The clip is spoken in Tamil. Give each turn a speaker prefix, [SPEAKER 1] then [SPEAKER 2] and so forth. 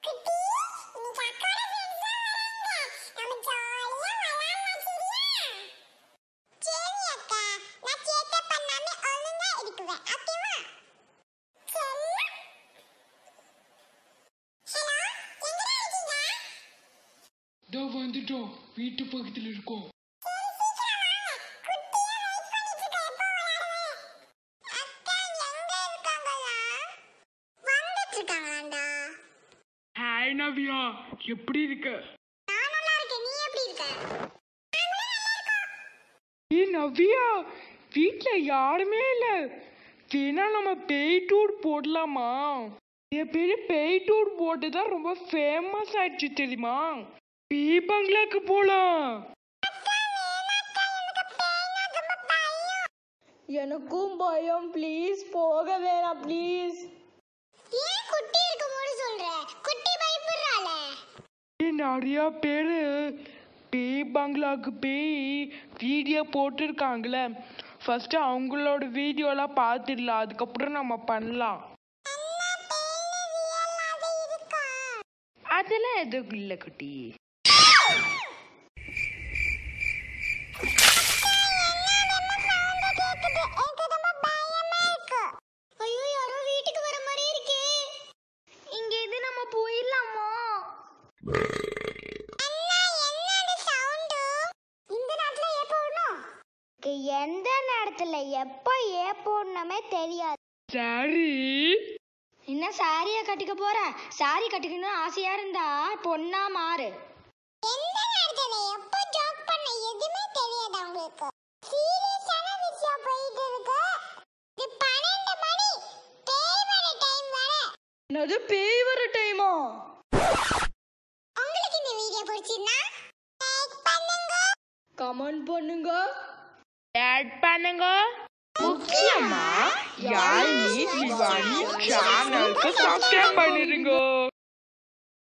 [SPEAKER 1] இதோ வந்துட்டோம் வீட்டு பக்கத்துல இருக்கோம்
[SPEAKER 2] இருக்காங்களாண்டா
[SPEAKER 1] ஹாய் நவியா எப்படி இருக்க
[SPEAKER 2] நான் நல்லா இருக்கேன் நீ எப்படி இருக்க
[SPEAKER 1] ஏ நவ்யா வீட்ல யாருமே இல்ல வேணா நம்ம பேய் டூர் போடலாமா என் பேரு பேய் டூர் போட்டு தான் ரொம்ப ஃபேமஸ் ஆயிடுச்சு தெரியுமா பேய் பங்களாக்கு போலாம்
[SPEAKER 3] எனக்கும் பயம் ப்ளீஸ் போக வேணாம் ப்ளீஸ்
[SPEAKER 2] ஏன் குட்டி இருக்கும்போது சொல்ற குட்டி பயப்படுறாள
[SPEAKER 1] ஏ நிறைய பேரு பேய் பங்களாக்கு பேய் வீடியோ போட்டிருக்காங்களே ஃபர்ஸ்ட் அவங்களோட வீடியோலாம் பார்த்துடலாம் அதுக்கப்புறம் நம்ம பண்ணலாம் அதெல்லாம் எதுவும் இல்லை குட்டி
[SPEAKER 2] ஐயோ யாரோ வீட்டுக்கு வர மாதிரி இருக்கே
[SPEAKER 3] இங்க இது நம்ம போயிடலாமா
[SPEAKER 2] இந்த நேரத்துல ஏன் போடணும்
[SPEAKER 3] எந்த நேரத்துல எப்போ ஏ போடணுமே தெரியாது
[SPEAKER 1] சரி
[SPEAKER 3] என்ன சாரியா கட்டிக்க போற சாரி கட்டிக்கணும்னு ஆசையா இருந்தா பொண்ணா மாறு
[SPEAKER 2] எந்த நேரத்துல எப்போ ஜோக் பண்ண எதுவுமே தெரியாது உங்களுக்கு சீரியஸான விஷயம் போயிட்டு இருக்கு இது பன்னெண்டு மணி பேய் வர டைம் வர
[SPEAKER 3] என்னது பேய் வர டைமா
[SPEAKER 2] உங்களுக்கு இந்த வீடியோ பிடிச்சிருந்தா லைக் பண்ணுங்க
[SPEAKER 3] கமெண்ட் பண்ணுங்க
[SPEAKER 1] ஆட் பண்ணுங்க முக்கியமா யாழினி சிவானி சேனலுக்கு சப்ஸ்கிரைப் பண்ணிருங்க